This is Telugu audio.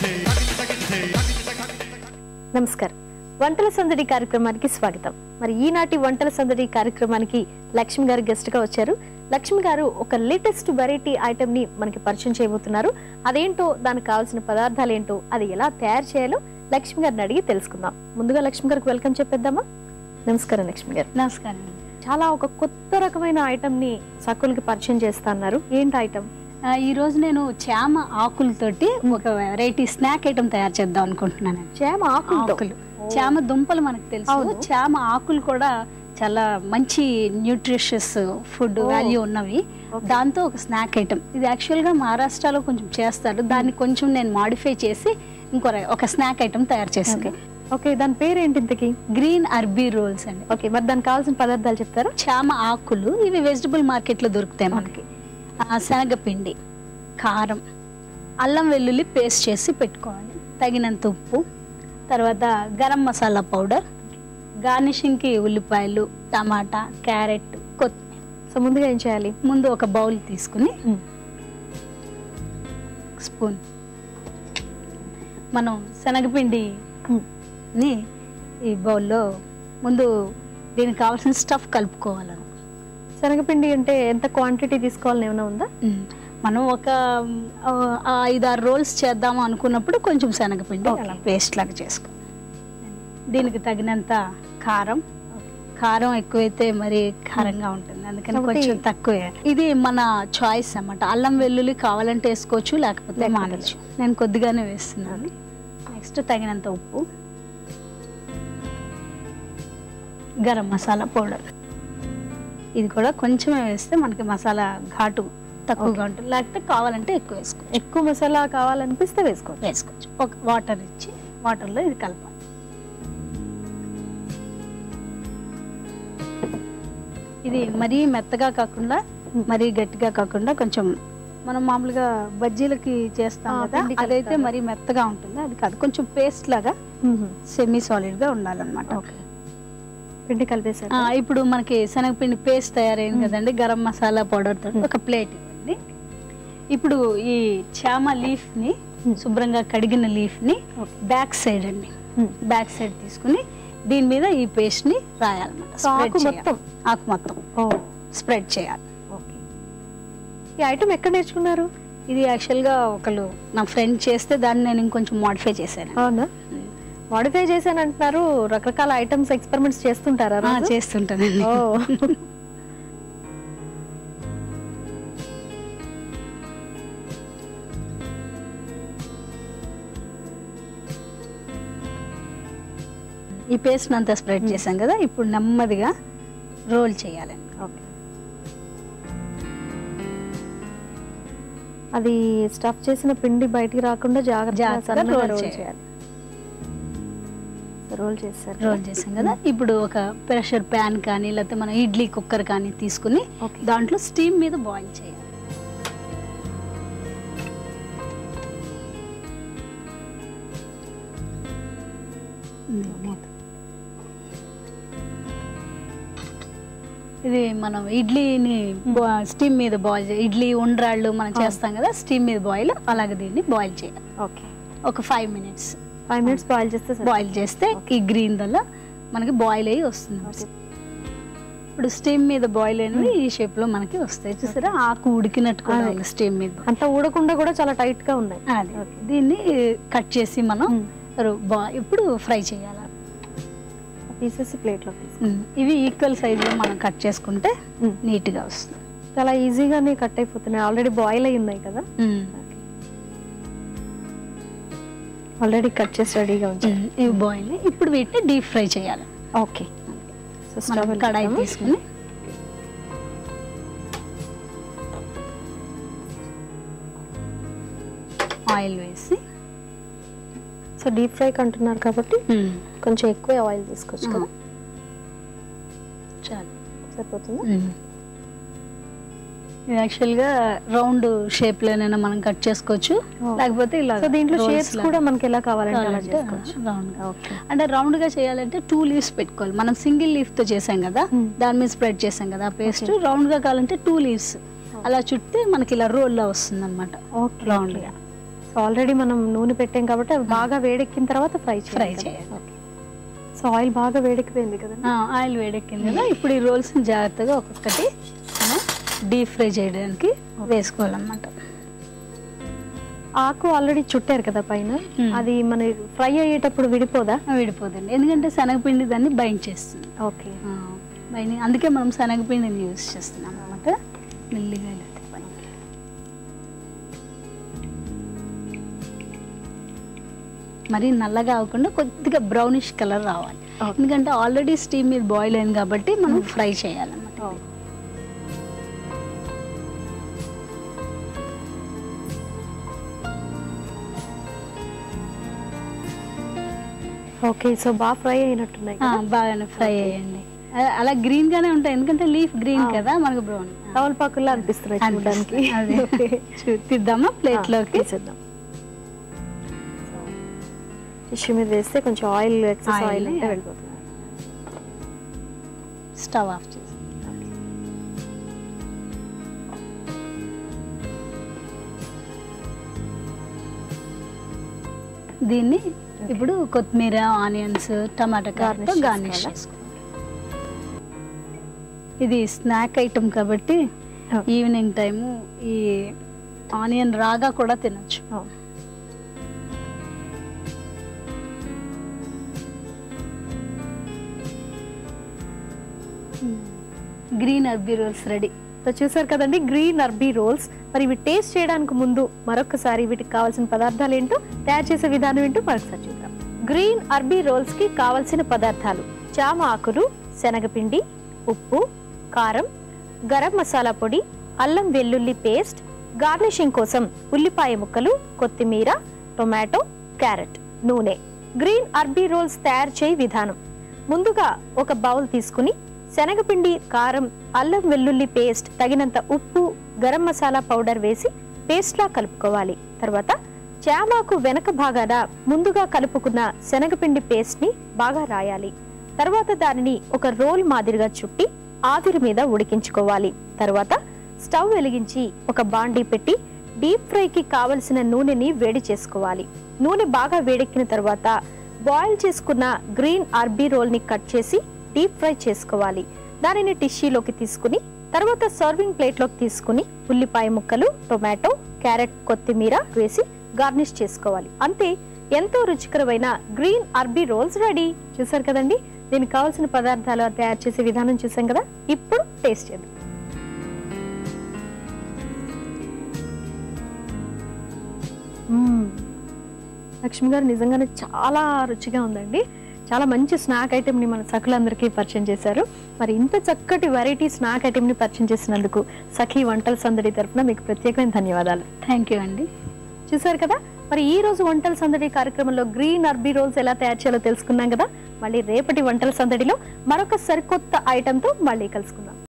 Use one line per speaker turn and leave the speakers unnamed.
నమస్కారం వంటల సందడి కార్యక్రమానికి స్వాగతం మరి ఈనాటి వంటల సందడి కార్యక్రమానికి లక్ష్మి గారు గెస్ట్ గా వచ్చారు లక్ష్మి గారు ఒక లేటెస్ట్ వెరైటీ ఐటమ్ ని మనకి పరిచయం చేయబోతున్నారు అదేంటో దానికి కావాల్సిన పదార్థాలు ఏంటో అది ఎలా తయారు చేయాలో లక్ష్మి గారిని అడిగి తెలుసుకుందాం ముందుగా లక్ష్మి గారికి వెల్కమ్ చెప్పేద్దామా నమస్కారం లక్ష్మి గారు
నమస్కారం
చాలా ఒక కొత్త రకమైన ఐటమ్ ని సకులకి పరిచయం చేస్తా అన్నారు ఏంటి ఐటమ్
ఆ, ఈ రోజు నేను చామ ఆకులతోటి ఒక వెరైటీ స్నాక్ ఐటమ్ తయారు చేద్దాం అనుకుంటున్నాను
చేమ ఆకులతో
ఆకులు చామ దుంపలు మనకు తెలుసు
అవును.
చామ ఆకులు కూడా చాలా మంచి న్యూట్రిషియస్ ఫుడ్
ఓ.
వాల్యూ ఉన్నవి
Okay.
దాంతో ఒక స్నాక్ ఐటమ్ ఇది యాక్చువల్గా మహారాష్ట్రలో కొంచెం చేస్తారు దాన్ని కొంచెం నేను మాడిఫై చేసి ఇంకో ర- ఒక స్నాక్ ఐటమ్ తయారు చేసాను
ఓకే దాని పేరు ఏంటి ఇంతకి
గ్రీన్ అర్బీ రోల్స్ అండి
ఓకే మరి దానికి కావాల్సిన పదార్థాలు చెప్తారా
చామ ఆకులు ఇవి వెజిటబుల్ మార్కెట్లో దొరుకుతాయి మనకి ఆ, శనగపిండి కారం అల్లం వెల్లుల్లి పేస్ట్ చేసి పెట్టుకోవాలి తగినంత ఉప్పు తర్వాత గరం మసాలా పౌడర్ గార్నిషింగ్కి ఉల్లిపాయలు టమాటా క్యారెట్ కొత్తిమీర
సో ముందుగా ఏం చేయాలి
ముందు ఒక బౌల్ తీసుకుని
మ్మ్.
స్పూన్ మనం శనగపిండి
మ్మ్.
ని ఈ బౌల్లో ముందు దీనికి కావాల్సిన స్టఫ్ కలుపుకోవాలి
శనగపిండి అంటే ఎంత క్వాంటిటీ తీసుకోవాలని ఏమైనా ఉందా
మ్మ్. మనం ఒక ఆ, ఆ ఐదారు రోల్స్ చేద్దాము అనుకున్నప్పుడు కొంచెం శనగపిండి
Okay.
అలా పేస్ట్ లాగా చేసుకో దీనికి తగినంత కారం కారం ఎక్కువైతే మరి కారంగా ఉంటుంది అందుకని
కాబట్టి-
కొంచెం తక్కువే ఇది మన చాయిస్ అన్నమాట అల్లం వెల్లుల్లి కావాలంటే వేసుకోవచ్చు లేకపోతే
లేకపోతే
మానచ్చు నేను కొద్దిగానే వేస్తున్నాను నెక్స్ట్ తగినంత ఉప్పు గరం మసాలా పౌడర్ ఇది కూడా కొంచెమే వేస్తే మనకి మసాలా ఘాటు తక్కువగా ఉంటుంది లేకపోతే కావాలంటే ఎక్కువ వేసుకోవచ్చు
ఎక్కువ మసాలా కావాలనిపిస్తే వేసుకోవచ్చు
వేసుకోవచ్చు ఒక వాటర్ ఇచ్చి వాటర్లో ఇది కలపాలి ఇది మరీ మెత్తగా కాకుండా మరీ గట్టిగా కాకుండా కొంచెం మనం మామూలుగా బజ్జీలకి చేస్తాం
ఆ,
కదా
పిండి
అదైతే
కలుపుతారు.
మరీ మెత్తగా ఉంటుంది అది కాదు కొంచెం పేస్ట్ లాగా సెమీ సాలిడ్ గా ఉండాలన్నమాట
ఓకే పిండి కలిపేసారు
ఆ, ఇప్పుడు మనకి శనగపిండి పేస్ట్ తయారైంది
మ్మ్.
కదండి గరం మసాలా పౌడర్ తో
మ్మ్.
ఒక ప్లేట్ ఇవ్వండి ఇప్పుడు ఈ చామ లీఫ్ ని
మ్మ్.
శుభ్రంగా కడిగిన లీఫ్ ని
ఓకే.
బ్యాక్ సైడ్ అండి
మ్మ్.
బ్యాక్ సైడ్ తీసుకుని దీని మీద ఈ పేస్ట్ ని రాయాలన్నమాట
సో
Spread
ఆకు
చేయాలి.
మొత్తం
ఆకు మొత్తం
ఓ
స్ప్రెడ్ చేయాలి
ఓకే ఈ ఐటమ్ ఎక్కడ నేర్చుకున్నారు
ఇది యాక్చువల్ గా ఒకళ్ళు నా ఫ్రెండ్ చేస్తే దాన్ని నేను ఇంకొంచెం మాడిఫై చేశాను
అవునా మాడిఫై చేశాను అంటున్నారు రకరకాల ఐటమ్స్ ఎక్స్పెరిమెంట్స్ చేస్తుంటారా
ఆ,
రోజు?
చేస్తుంటానండి
ఓ
ఈ పేస్ట్ అంతా స్ప్రెడ్
మ్మ్.
చేశాం కదా ఇప్పుడు నెమ్మదిగా రోల్ చేయాలండి
ఓకే అది స్టఫ్ చేసిన పిండి బయటికి రాకుండా జాగ్రత్తగా
జాగ్రత్తగా
సన్నగా
roll
roll
చేయాలి.
చేయాలి రోల్ చేస్తారు
రోల్ చేసాం కదా ఇప్పుడు ఒక ప్రెషర్ ప్యాన్ కానీ లేకపోతే మనం ఇడ్లీ కుక్కర్ కానీ తీసుకుని
ఓకే
దాంట్లో స్టీమ్ మీద బాయిల్ చేయాలి ఇది మూత. ఇది మనం ఇడ్లీని స్టీమ్ మీద బాయిల్ ఇడ్లీ ఉండ్రాళ్ళు మనం
అవును.
చేస్తాం కదా స్టీమ్ మీద బాయిల్ అలాగే దీన్ని బాయిల్ చేయాలి
ఓకే
ఒక five minutes
five minutes boil చేస్తే సరిపోతుంది.
బాయిల్ చేస్తే ఈ గ్రీన్ దల్ల మనకి బాయిల్ అయ్యి వస్తుంది
ఓకే.
ఇప్పుడు స్టీమ్ మీద బాయిల్ అయినవి ఈ షేప్ లో మనకి వస్తాయి చూసారా ఆకు ఉడికినట్టు కూడా
అదే.
ఉంది స్టీమ్ మీద
అంతా ఊడకుండా కూడా చాలా టైట్ గా ఉన్నాయి
అది
ఓకే.
దీన్ని కట్ చేసి మనం
మ్మ్.
రు- బా- ఇప్పుడు ఫ్రై చేయాలి
పీసెస్ ప్లేట్ లో తీసి
మ్మ్. ఇవి ఈక్వల్ సైజ్ లో మనం కట్ చేసుకుంటే
మ్మ్.
నీట్ గా వస్తుంది
చాలా ఈజీగానే కట్ అయిపోతున్నాయి ఆల్రెడీ బాయిల్ అయి ఉన్నాయి కదా
మ్మ్.
ఆల్రెడీ కట్ చేసి రెడీగా ఉంచారు
మ్మ్. ఇవి బాయిల్ ఇప్పుడు వీటిని డీప్ ఫ్రై చేయాలి
ఓకే సో
మనం
స్టవ్
కడాయి తీసుకుని ఆయిల్ వేసి
సో డీప్ ఫ్రై అంటున్నారు కాబట్టి
మ్మ్.
కొంచెం ఎక్కువ ఆయిల్ తీసుకోవచ్చు కదా
చాలు
సరిపోతుంది
యాక్చువల్గా రౌండ్ షేప్ లోనైనా మనం కట్ చేసుకోవచ్చు లేకపోతే ఇలా
సో దీంట్లో షేప్స్ కూడా మనకి ఎలా కావాలంటే అలా చేసుకోవచ్చు
రౌండ్
ఓకే
అంటే రౌండ్ గా చేయాలంటే టూ లీవ్స్ పెట్టుకోవాలి మనం సింగిల్ లీఫ్ తో చేసాం కదా
Hmm.
దాని మీద స్ప్రెడ్ చేసాం కదా పేస్ట్
Okay.
రౌండ్ గా కావాలంటే టూ లీవ్స్ అలా చుట్టి మనకి ఇలా రోల్ లా వస్తుంది అనమాట
ఓకే
రౌండ్ గా
సో ఆల్రెడీ మనం నూనె పెట్టాం కాబట్టి అవి బాగా వేడెక్కిన తర్వాత ఫ్రై
ఫ్రై చేయాలి
సో ఆయిల్ బాగా వేడెక్కిపోయింది కదా
ఆ, ఆయిల్ వేడెక్కింది కదా ఇప్పుడు ఈ రోల్స్ జాగ్రత్తగా ఒక్కొక్కటి మనం డీప్ ఫ్రై చేయడానికి వేసుకోవాలన్నమాట
ఆకు ఆల్రెడీ చుట్టారు కదా పైన
Hmm.
అది మన ఫ్రై అయ్యేటప్పుడు విడిపోదా
విడిపోదండి ఎందుకంటే శనగపిండి దాన్ని బైండ్ చేస్తుంది
ఓకే
బైండింగ్ అందుకే మనం శనగపిండిని యూజ్ చేస్తున్నాం అనమాట మెల్లిగా ఇలా తిప్పాలి. మరి నల్లగా అవ్వకుండా కొద్దిగా బ్రౌనిష్ కలర్ రావాలి
Okay.
ఎందుకంటే ఆల్రెడీ స్టీమ్ మీద బాయిల్ అయింది కాబట్టి మనం ఫ్రై చేయాలన్నమాట
ఓకే సో బాగా ఫ్రై అయినట్టున్నాయి
ఆ, బాగానే ఫ్రై అయ్యండి అ- అలా గ్రీన్ గానే ఉంటాయి ఎందుకంటే లీఫ్ గ్రీన్
ఆ.
కదా మనకు బ్రౌన్
తవలపాకుల్లా అనిపిస్తున్నాయి చూడడానికి
అదే
Okay.
చూ- తీద్దామా ప్లేట్ లోకి
తీసేద్దాం టిష్యూ మీద వేస్తే కొంచెం ఆయిల్ ఎక్సెస్
Oil
ఆయిల్
ని
ఉంటే వెళ్ళిపోతుంది
స్టవ్ ఆఫ్ చేసి దీన్ని ఇప్పుడు కొత్తిమీర ఆనియన్స్ టమాటా
Garnish
క్యారెట్ గార్నిష్
చేసుకోవాలా?
చేసుకోవాలి ఇది స్నాక్ ఐటమ్ కాబట్టి
Okay.
ఈవినింగ్ టైము ఈ ఆనియన్ రాగా కూడా తినొచ్చు
Oh.
Green arbi rolls ready
so చూసారు కదండి గ్రీన్ అర్బీ రోల్స్ మరి ఇవి టేస్ట్ చేయడానికి ముందు మరొకసారి వీటికి కావాల్సిన పదార్థాలు ఏంటో తయారు చేసే విధానం ఏంటో మరొకసారి చూద్దాం గ్రీన్ అర్బీ రోల్స్ కి కావలసిన పదార్థాలు జామ ఆకులు శనగపిండి ఉప్పు కారం గరం మసాలా పొడి అల్లం వెల్లుల్లి పేస్ట్ గార్నిషింగ్ కోసం ఉల్లిపాయ ముక్కలు కొత్తిమీర టొమాటో క్యారెట్ నూనె గ్రీన్ అర్బీ రోల్స్ తయారు చేయి విధానం ముందుగా ఒక బౌల్ తీసుకుని శనగపిండి కారం అల్లం వెల్లుల్లి పేస్ట్ తగినంత ఉప్పు గరం మసాలా పౌడర్ వేసి పేస్ట్లా కలుపుకోవాలి తర్వాత చామాకు వెనక భాగాన ముందుగా కలుపుకున్న శనగపిండి పేస్ట్ ని బాగా రాయాలి తర్వాత దానిని ఒక రోల్ మాదిరిగా చుట్టి ఆవిరి మీద ఉడికించుకోవాలి తర్వాత స్టవ్ వెలిగించి ఒక బాండీ పెట్టి డీప్ ఫ్రైకి కావలసిన నూనెని వేడి చేసుకోవాలి నూనె బాగా వేడెక్కిన తర్వాత బాయిల్ చేసుకున్న గ్రీన్ అర్బీ రోల్ ని కట్ చేసి డీప్ ఫ్రై చేసుకోవాలి దానిని టిష్యూలోకి తీసుకుని తర్వాత సర్వింగ్ ప్లేట్ లోకి తీసుకుని ఉల్లిపాయ ముక్కలు టొమాటో క్యారెట్ కొత్తిమీర వేసి గార్నిష్ చేసుకోవాలి అంతే ఎంతో రుచికరమైన గ్రీన్ అర్బీ రోల్స్ రెడీ చూసారు కదండి దీనికి కావాల్సిన పదార్థాలు తయారు చేసే విధానం చూసాం కదా ఇప్పుడు టేస్ట్ చేద్దాం మ్మ్. లక్ష్మి గారు నిజంగానే చాలా రుచిగా ఉందండి చాలా మంచి స్నాక్ ఐటెం ని మన సఖులందరికీ పరిచయం చేశారు మరి ఇంత చక్కటి వెరైటీ స్నాక్ ఐటెం ని పరిచయం చేసినందుకు సఖీ వంటల సందడి తరఫున మీకు ప్రత్యేకమైన ధన్యవాదాలు
థ్యాంక్ యూ అండి
చూసారు కదా మరి ఈ రోజు వంటల సందడి కార్యక్రమంలో గ్రీన్ అర్బీ రోల్స్ ఎలా తయారు చేయాలో తెలుసుకున్నాం కదా మళ్ళీ రేపటి వంటల సందడిలో మరొక సరికొత్త ఐటెంతో మళ్ళీ కలుసుకుందాం